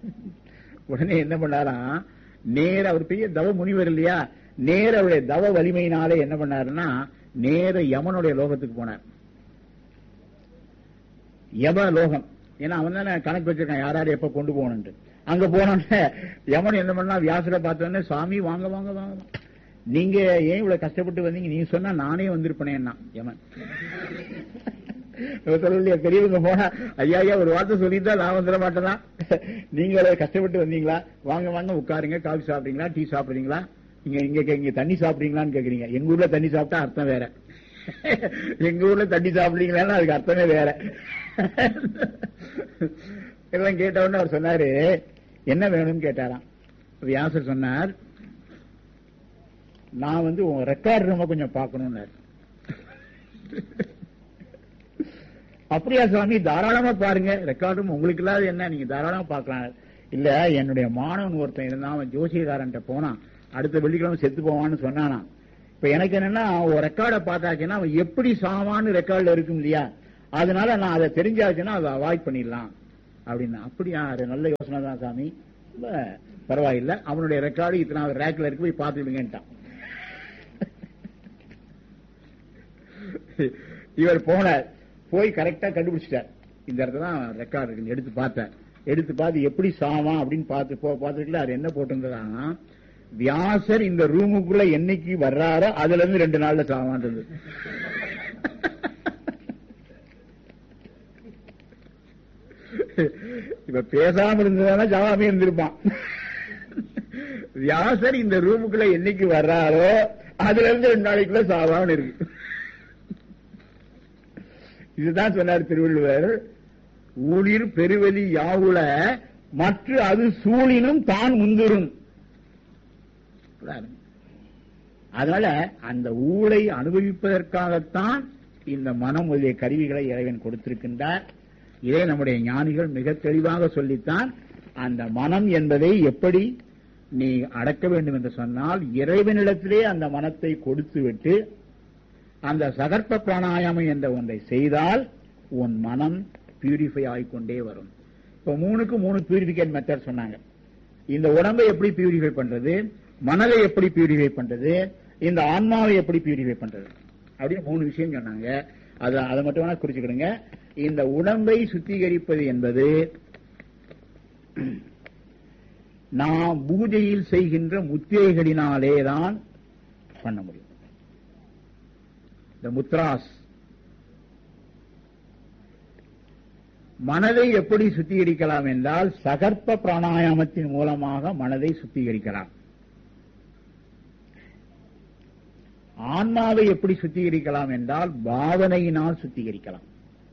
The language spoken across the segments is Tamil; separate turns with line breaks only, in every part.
உடனே என்ன பண்ணாராம் நேர அவர் பெரிய தவ முனிவர் இல்லையா நேர அவருடைய தவ வலிமையினாலே என்ன பண்ணாருன்னா நேர யமனுடைய லோகத்துக்கு போனார் யம லோகம் ஏன்னா அவன் தானே கணக்கு வச்சிருக்கான் யார் யார் எப்ப கொண்டு போகணும்ட்டு அங்க போனோடனே யமன் என்ன பண்ணா வியாசரை பார்த்தோன்னே சாமி வாங்க வாங்க வாங்க வாங்க. நீங்க ஏன் இவ்வளவு கஷ்டப்பட்டு வந்தீங்க நீங்க சொன்னா நானே வந்திருப்பேன்னா யமன் சொல்லலையா பெரியவங்க போனா ஐயா ஐயா ஒரு வார்த்தை சொல்லிட்டா நான் வந்துட மாட்டேனா நீங்க அவ்வளவு கஷ்டப்பட்டு வந்தீங்களா வாங்க வாங்க உட்காருங்க காஃபி சாப்பிடுறீங்களா டீ சாப்பிடுறீங்களா நீங்க இங்க இங்க தண்ணி சாப்பிடுறீங்களான்னு கேக்குறீங்க எங்க ஊர்ல தண்ணி சாப்பிட்டா அர்த்தம் வேற எங்க ஊர்ல தண்ணி சாப்பிடுறீங்களான்னு அதுக்கு அர்த்தமே வேற எல்லாம் கேட்ட உடனே அவர் சொன்னாரு என்ன வேணும்னு கேட்டாராம் வியாசர் சொன்னார் நான் வந்து உன் ரெக்கார்ட் ரூம கொஞ்சம் பார்க்கணும்னாரு அப்படியா சுவாமி தாராளமா பாருங்க ரெக்கார்ட் ரூம் உங்களுக்கு இல்லாத என்ன நீங்க தாராளமா பார்க்கலாம் இல்ல என்னுடைய மாணவன் ஒருத்தன் இருந்தான் அவன் ஜோசியக்காரன்ட்ட போனான் அடுத்த வெள்ளிக்கிழமை செத்து போவான்னு சொன்னானா இப்ப எனக்கு என்னன்னா ஒரு ரெக்கார்டை பார்த்தாச்சுன்னா அவன் எப்படி சாவான்னு ரெக்கார்ட்ல இருக்கும் இல்லையா அதனால நான் அதை தெரிஞ்சாச்சுன்னா அதை அவாய்ட் பண்ணிடலாம் அப்படின்னா அப்படியா அது நல்ல யோசனை தான் சாமி ரொம்ப பரவாயில்ல அவனுடைய ரெக்கார்டு இத்தனை ரேக்ல இருக்கு போய் பார்த்துடுங்கன்ட்டான் இவர் போனார் போய் கரெக்டா கண்டுபிடிச்சிட்டார் இந்த இடத்துல தான் ரெக்கார்டு இருக்கு எடுத்து பார்த்தேன் எடுத்து பார்த்து எப்படி சாவான் அப்படின்னு பார்த்து போ பார்த்துட்டு அவர் என்ன போட்டிருந்ததான்னா வியாசர் இந்த ரூமுக்குள்ள என்னைக்கு வர்றாரோ அதுல இருந்து ரெண்டு நாள்ல சாவான் இருந்தது இப்ப பேசாம இருந்ததானா ஜாவாமே இருந்திருப்பான் வியாசர் இந்த ரூமுக்குள்ள என்னைக்கு வர்றாரோ அதுல இருந்து ரெண்டு நாளைக்குள்ள சாவான்னு இருக்கு இதுதான் சொன்னார் திருவள்ளுவர் ஊழிர் பெருவெளி யாவுல மற்ற அது சூழினும் தான் முந்துரும் அதனால அந்த ஊழை அனுபவிப்பதற்காகத்தான் இந்த மனம் முதலிய கருவிகளை இறைவன் கொடுத்திருக்கின்றார் இதை நம்முடைய ஞானிகள் மிக தெளிவாக சொல்லித்தான் அந்த மனம் என்பதை எப்படி நீ அடக்க வேண்டும் என்று சொன்னால் இறைவனிடத்திலே அந்த மனத்தை கொடுத்துவிட்டு அந்த சகற்ப பிராணாயாமம் என்ற ஒன்றை செய்தால் உன் மனம் பியூரிஃபை ஆகிக்கொண்டே வரும் இப்ப மூணுக்கு மூணு பியூரிபிகேட் மெத்தட் சொன்னாங்க இந்த உடம்பை எப்படி பியூரிஃபை பண்றது மனதை எப்படி பியூரிஃபை பண்றது இந்த ஆன்மாவை எப்படி பியூரிஃபை பண்றது அப்படின்னு மூணு விஷயம் சொன்னாங்க அது அதை மட்டும் வேணா குறிச்சுக்கிடுங்க இந்த உடம்பை சுத்திகரிப்பது என்பது நாம் பூஜையில் செய்கின்ற முத்திரைகளினாலே தான் பண்ண முடியும் இந்த முத்ராஸ் மனதை எப்படி சுத்திகரிக்கலாம் என்றால் சகற்ப பிராணாயாமத்தின் மூலமாக மனதை சுத்திகரிக்கலாம் ஆன்மாவை எப்படி சுத்திகரிக்கலாம் என்றால் பாவனையினால் சுத்திகரிக்கலாம்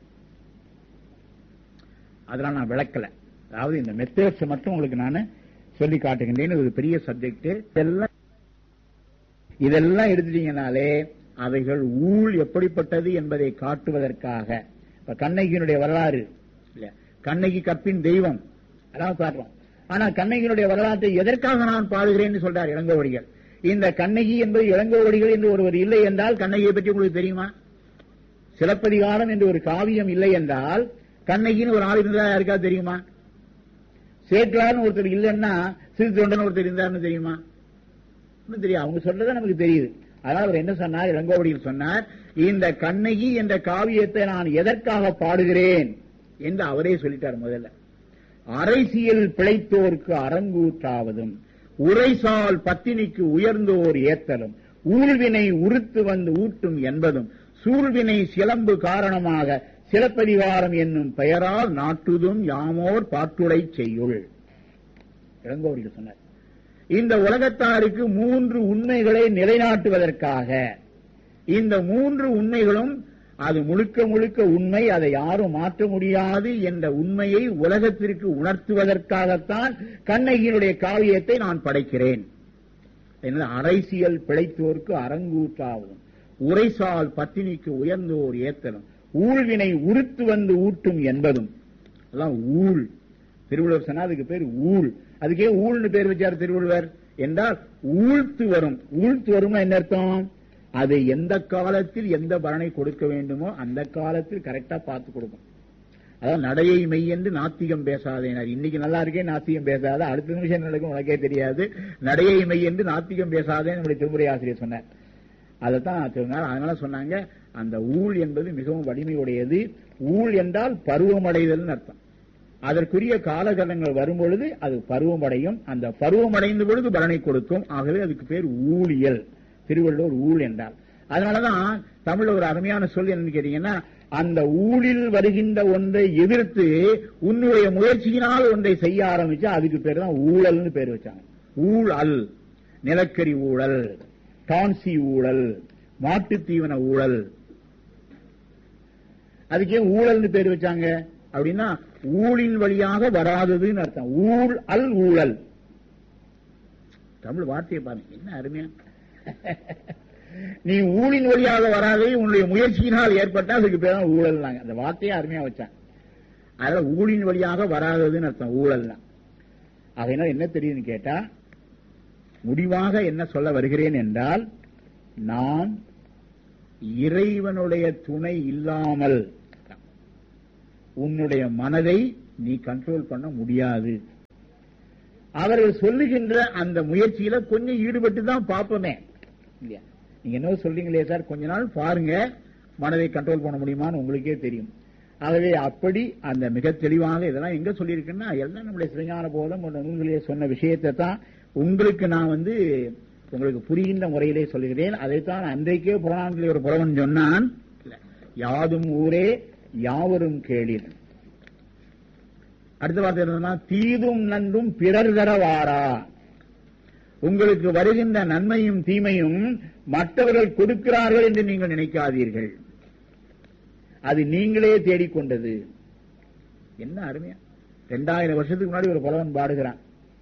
அதெல்லாம் நான் விளக்கல அதாவது இந்த மெத்தட்ஸ் மட்டும் உங்களுக்கு நான் சொல்லி காட்டுகின்றேன் இது ஒரு பெரிய சப்ஜெக்ட் இதெல்லாம் இதெல்லாம் எடுத்துட்டீங்கனாலே அவைகள் ஊழ் எப்படிப்பட்டது என்பதை காட்டுவதற்காக இப்ப கண்ணகியினுடைய வரலாறு இல்ல கண்ணகி கற்பின் தெய்வம் அதான் காட்டுறோம் ஆனா கண்ணகியினுடைய வரலாற்றை எதற்காக நான் பாடுகிறேன்னு சொல்றார் இளங்கோவடிகள் இந்த கண்ணகி என்பது இளங்கோவடிகள் என்று ஒருவர் இல்லை என்றால் கண்ணகியை பற்றி உங்களுக்கு தெரியுமா சிலப்பதிகாரம் என்று ஒரு காவியம் இல்லை என்றால் கண்ணகின்னு ஒரு ஆள் இருந்தா யாருக்கா தெரியுமா சேக்கலான்னு ஒருத்தர் இல்லைன்னா சிறு தொண்டன் ஒருத்தர் இருந்தார்னு தெரியுமா ஒண்ணும் தெரியும் அவங்க சொல்றதே நமக்கு தெரியுது அதனால அவர் என்ன சொன்னார் இளங்கோவடியில் சொன்னார் இந்த கண்ணகி என்ற காவியத்தை நான் எதற்காக பாடுகிறேன் என்று அவரே சொல்லிட்டார் முதல்ல அரசியல் பிழைத்தோருக்கு அரங்கூற்றாவதும் உரைசால் பத்தினிக்கு உயர்ந்தோர் ஏத்தலும் ஊழ்வினை உறுத்து வந்து ஊட்டும் என்பதும் சூழ்வினை சிலம்பு காரணமாக சிலப்பதிகாரம் என்னும் பெயரால் நாட்டுதும் யாமோர் பாட்டுடை செய்யுள் இளங்கோவடிகள் சொன்னார் இந்த உலகத்தாருக்கு மூன்று உண்மைகளை நிலைநாட்டுவதற்காக இந்த மூன்று உண்மைகளும் அது முழுக்க முழுக்க உண்மை அதை யாரும் மாற்ற முடியாது என்ற உண்மையை உலகத்திற்கு உணர்த்துவதற்காகத்தான் கண்ணகியினுடைய காவியத்தை நான் படைக்கிறேன் என்ன அரசியல் பிழைத்தோர்க்கு அரங்கூற்றாவும் உரைசால் பத்தினிக்கு உயர்ந்தோர் ஏத்தலும் ஊழ்வினை உறுத்து வந்து ஊட்டும் என்பதும் அதான் ஊழ் திருவள்ளுவர் சொன்னா அதுக்கு பேர் ஊழ் அதுக்கே ஊழ்னு பேர் வச்சார் திருவள்ளுவர் என்றால் ஊழ்த்து வரும் ஊழ்த்து வரும்னா என்ன அர்த்தம் அது எந்த காலத்தில் எந்த பலனை கொடுக்க வேண்டுமோ அந்த காலத்தில் கரெக்டா பார்த்து கொடுக்கும் அதாவது நடையை மெய் என்று நாத்திகம் பேசாதேனார் இன்னைக்கு நல்லா இருக்கே நாத்திகம் பேசாத அடுத்த நிமிஷம் நடக்கும் உனக்கே தெரியாது நடையை மெய் என்று நாத்திகம் பேசாதே நம்முடைய திருமுறை ஆசிரியர் சொன்னார் அதைத்தான் சொன்னார் அதனால சொன்னாங்க அந்த ஊழ் என்பது மிகவும் வலிமையுடையது ஊழ் என்றால் பருவமடைதல் அர்த்தம் அதற்குரிய காலகட்டங்கள் வரும் பொழுது அது பருவமடையும் அந்த பருவமடைந்த பொழுது பலனை கொடுக்கும் ஆகவே அதுக்கு பேர் ஊழியல் திருவள்ளுவர் ஊழ் என்றார் அதனாலதான் தமிழ்ல ஒரு அருமையான சொல் என்னன்னு கேட்டீங்கன்னா அந்த ஊழில் வருகின்ற ஒன்றை எதிர்த்து உன்னுடைய முயற்சியினால் ஒன்றை செய்ய ஆரம்பிச்சா அதுக்கு பேர் தான் ஊழல்னு பேர் வச்சாங்க ஊழல் நிலக்கரி ஊழல் டான்சி ஊழல் மாட்டுத் தீவன ஊழல் அதுக்கு ஏன் ஊழல்னு பேர் வச்சாங்க அப்படின்னா ஊழின் வழியாக வராததுன்னு அர்த்தம் ஊழ் அல் ஊழல் தமிழ் வார்த்தையை பாருங்க என்ன அருமையா நீ ஊழின் வழியாக வராதே உன்னுடைய முயற்சியினால் ஏற்பட்டா அதுக்கு பேர் தான் ஊழல் அந்த வார்த்தையை அருமையா வச்சாங்க அதனால ஊழின் வழியாக வராததுன்னு அர்த்தம் ஊழல் தான் அதனால என்ன தெரியுதுன்னு கேட்டா முடிவாக என்ன சொல்ல வருகிறேன் என்றால் நான் இறைவனுடைய துணை இல்லாமல் உன்னுடைய மனதை நீ கண்ட்ரோல் பண்ண முடியாது அவர்கள் சொல்லுகின்ற அந்த முயற்சியில கொஞ்சம் ஈடுபட்டு தான் பார்ப்போமே இல்லையா நீங்க என்ன சொல்றீங்களே சார் கொஞ்ச நாள் பாருங்க மனதை கண்ட்ரோல் பண்ண முடியுமான்னு உங்களுக்கே தெரியும் ஆகவே அப்படி அந்த மிக தெளிவாக இதெல்லாம் எங்க சொல்லியிருக்குன்னா எல்லாம் நம்முடைய சிவஞான போதம் போன்ற நூல்களிலே சொன்ன விஷயத்தை தான் உங்களுக்கு நான் வந்து உங்களுக்கு புரிகின்ற முறையிலே சொல்லுகிறேன் அதைத்தான் அன்றைக்கே புராணத்தில் ஒரு புறவன் சொன்னான் யாதும் ஊரே யாவரும் கேளிர் அடுத்த வார்த்தை என்னன்னா தீதும் நன்றும் பிறர் தரவாரா உங்களுக்கு வருகின்ற நன்மையும் தீமையும் மற்றவர்கள் கொடுக்கிறார்கள் என்று நீங்கள் நினைக்காதீர்கள் அது நீங்களே தேடிக்கொண்டது என்ன அருமையா ரெண்டாயிரம் வருஷத்துக்கு முன்னாடி ஒரு புலவன் பாடுகிறான்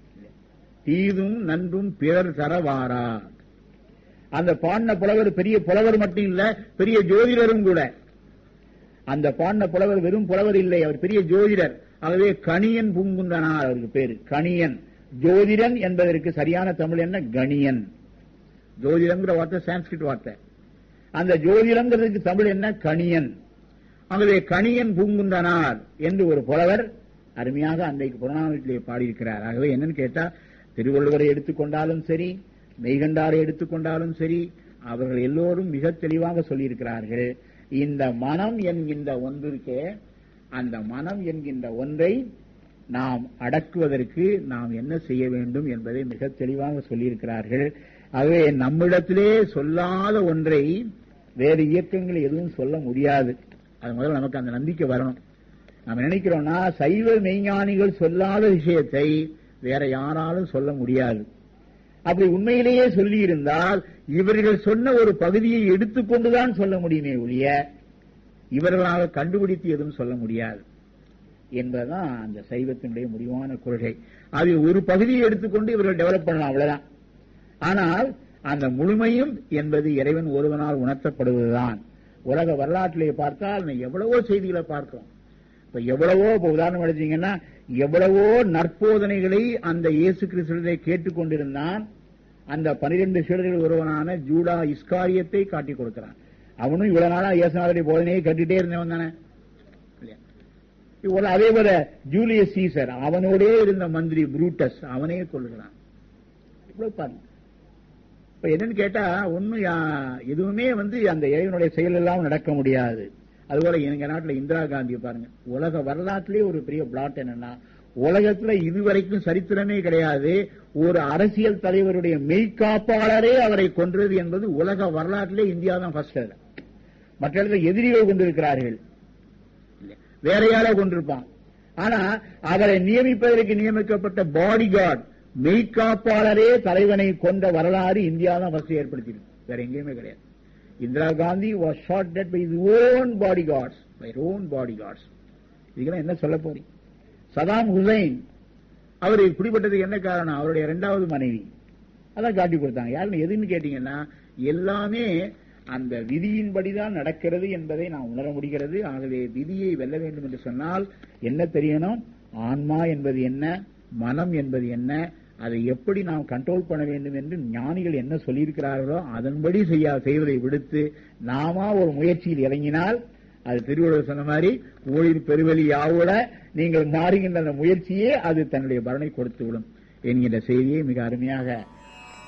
தீதும் நன்றும் பிறர் தரவாரா அந்த பாடின புலவர் பெரிய புலவர் மட்டும் இல்ல பெரிய ஜோதிடரும் கூட அந்த பாடின புலவர் வெறும் புலவர் இல்லை அவர் பெரிய ஜோதிடர் ஆகவே கணியன் பூங்குந்தனார் அவருக்கு பேரு கணியன் ஜோதிடன் என்பதற்கு சரியான தமிழ் என்ன கணியன் ஜோதிடம்ங்கிற வார்த்தை சான்ஸ்கிரிட் வார்த்தை அந்த ஜோதிடம்ங்கிறதுக்கு தமிழ் என்ன கணியன் ஆகவே கணியன் பூங்குந்தனார் என்று ஒரு புலவர் அருமையாக அன்றைக்கு புறநானூற்றிலே பாடியிருக்கிறார் ஆகவே என்னன்னு கேட்டா திருவள்ளுவரை எடுத்துக்கொண்டாலும் சரி மெய்கண்டாரை எடுத்துக்கொண்டாலும் சரி அவர்கள் எல்லோரும் மிக தெளிவாக சொல்லியிருக்கிறார்கள் இந்த மனம் என்கின்ற ஒன்றிற்கே அந்த மனம் என்கின்ற ஒன்றை நாம் அடக்குவதற்கு நாம் என்ன செய்ய வேண்டும் என்பதை மிக தெளிவாக சொல்லியிருக்கிறார்கள் ஆகவே நம்மிடத்திலே சொல்லாத ஒன்றை வேறு இயக்கங்கள் எதுவும் சொல்ல முடியாது அது முதல்ல நமக்கு அந்த நம்பிக்கை வரணும் நம்ம நினைக்கிறோம்னா சைவ மெய்ஞானிகள் சொல்லாத விஷயத்தை வேற யாராலும் சொல்ல முடியாது அப்படி உண்மையிலேயே சொல்லி இருந்தால் இவர்கள் சொன்ன ஒரு பகுதியை எடுத்துக்கொண்டுதான் சொல்ல முடியுமே ஒழிய இவர்களாக கண்டுபிடித்து எதுவும் சொல்ல முடியாது என்பதுதான் அந்த சைவத்தினுடைய முடிவான கொள்கை அது ஒரு பகுதியை எடுத்துக்கொண்டு இவர்கள் டெவலப் பண்ணலாம் அவ்வளவுதான் ஆனால் அந்த முழுமையும் என்பது இறைவன் ஒருவனால் உணர்த்தப்படுவதுதான் உலக வரலாற்றிலே பார்த்தால் எவ்வளவோ செய்திகளை பார்க்கிறோம் இப்ப எவ்வளவோ இப்ப உதாரணம் எடுத்தீங்கன்னா எவ்வளவோ நற்போதனைகளை அந்த இயேசு கிறிஸ்துவை கேட்டுக்கொண்டிருந்தான் அந்த பனிரெண்டு சீடர்கள் ஒருவனான ஜூடா இஸ்காரியத்தை காட்டிக் கொடுக்கிறான் அவனும் இவ்வளவு நாளா இயேசுநாதருடைய போதனையை கட்டிட்டே இருந்தவன் தானே அதே போல ஜூலியஸ் சீசர் அவனோடே இருந்த மந்திரி புரூட்டஸ் அவனே கொள்ளுகிறான் இவ்வளவு பாருங்க இப்ப என்னன்னு கேட்டா ஒன்னும் எதுவுமே வந்து அந்த இறைவனுடைய செயல் எல்லாம் நடக்க முடியாது அதுபோல எங்க நாட்டுல இந்திரா காந்தி பாருங்க உலக வரலாற்றிலே ஒரு பெரிய பிளாட் என்னன்னா உலகத்துல இதுவரைக்கும் சரித்திரமே கிடையாது ஒரு அரசியல் தலைவருடைய மெய்காப்பாளரே அவரை கொன்றது என்பது உலக வரலாற்றிலே இந்தியா தான் ஃபர்ஸ்ட் மற்ற இடத்துல எதிரிகள் கொண்டிருக்கிறார்கள் வேற யாரோ கொண்டிருப்பான் ஆனா அவரை நியமிப்பதற்கு நியமிக்கப்பட்ட பாடி கார்டு மெய்காப்பாளரே தலைவனை கொண்ட வரலாறு இந்தியா தான் ஃபர்ஸ்ட் ஏற்படுத்தியிருக்கு வேற எங்கேயுமே கிடையாது Indira Gandhi was shot dead by own bodyguards by own bodyguards இதுக்கெல்லாம் என்ன சொல்ல போறீங்க சதாம் ஹுசைன் அவர் பிடிப்பட்டதுக்கு என்ன காரணம் அவருடைய இரண்டாவது மனைவி அதான் காட்டி கொடுத்தாங்க யாருன்னு எதுன்னு கேட்டீங்கன்னா எல்லாமே அந்த விதியின்படிதான் நடக்கிறது என்பதை நாம் உணர முடிகிறது ஆகவே விதியை வெல்ல வேண்டும் என்று சொன்னால் என்ன தெரியணும் ஆன்மா என்பது என்ன மனம் என்பது என்ன அதை எப்படி நாம் கண்ட்ரோல் பண்ண வேண்டும் என்று ஞானிகள் என்ன சொல்லியிருக்கிறார்களோ அதன்படி செய்ய செய்வதை விடுத்து நாம ஒரு முயற்சியில் இறங்கினால் அது திருவள்ளுவர் சொன்ன மாதிரி ஊழின் பெருவெளி யாவோட நீங்கள் மாறுகின்ற அந்த முயற்சியே அது தன்னுடைய பலனை கொடுத்து விடும் என்கின்ற செய்தியை மிக அருமையாக